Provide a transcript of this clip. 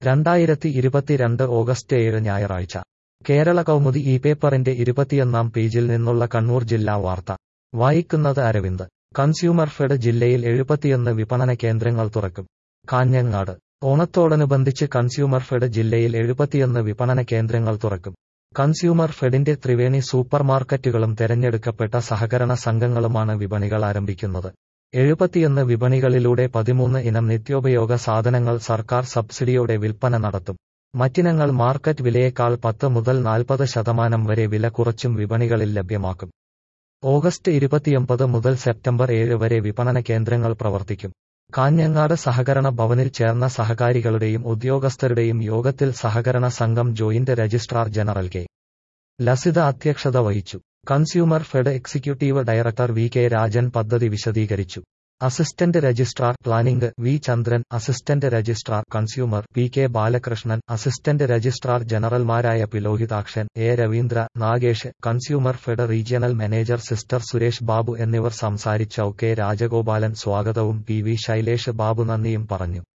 രണ്ടായിരത്തി ഇരുപത്തിരണ്ട് ഓഗസ്റ്റ് ഏഴ് ഞായറാഴ്ച കേരള കൗമുദി ഈ പേപ്പറിന്റെ ഇരുപത്തിയൊന്നാം പേജിൽ നിന്നുള്ള കണ്ണൂർ ജില്ലാ വാർത്ത വായിക്കുന്നത് അരവിന്ദ് കൺസ്യൂമർ ഫെഡ് ജില്ലയിൽ എഴുപത്തിയൊന്ന് വിപണന കേന്ദ്രങ്ങൾ തുറക്കും കാഞ്ഞങ്ങാട് ഓണത്തോടനുബന്ധിച്ച് കൺസ്യൂമർ ഫെഡ് ജില്ലയിൽ എഴുപത്തിയൊന്ന് വിപണന കേന്ദ്രങ്ങൾ തുറക്കും കൺസ്യൂമർ ഫെഡിന്റെ ത്രിവേണി സൂപ്പർമാർക്കറ്റുകളും തെരഞ്ഞെടുക്കപ്പെട്ട സഹകരണ സംഘങ്ങളുമാണ് വിപണികൾ ആരംഭിക്കുന്നത് എഴുപത്തിയൊന്ന് വിപണികളിലൂടെ പതിമൂന്ന് ഇനം നിത്യോപയോഗ സാധനങ്ങൾ സർക്കാർ സബ്സിഡിയോടെ വിൽപ്പന നടത്തും മറ്റിനങ്ങൾ മാർക്കറ്റ് വിലയേക്കാൾ പത്ത് മുതൽ നാൽപ്പത് ശതമാനം വരെ വില കുറച്ചും വിപണികളിൽ ലഭ്യമാക്കും ഓഗസ്റ്റ് ഇരുപത്തിയൊമ്പത് മുതൽ സെപ്റ്റംബർ ഏഴ് വരെ വിപണന കേന്ദ്രങ്ങൾ പ്രവർത്തിക്കും കാഞ്ഞങ്ങാട് സഹകരണ ഭവനിൽ ചേർന്ന സഹകാരികളുടെയും ഉദ്യോഗസ്ഥരുടെയും യോഗത്തിൽ സഹകരണ സംഘം joint registrar general K Lasitha അധ്യക്ഷത വഹിച്ചു consumer fed executive director V K Rajan പദ്ധതി വിശദീകരിച്ചു assistant registrar planning V Chandran assistant registrar consumer P K Balakrishnan assistant registrar ജനറൽമാരായ പിലോഹിതാക്ഷൻ A Raveendra Nagesh consumer fed regional manager sister Suresh Babu എന്നിവർ സംസാരിച്ച കെ രാജഗോപാലൻ സ്വാഗതവും പി വി ശൈലേഷ് ബാബു നന്ദിയും പറഞ്ഞു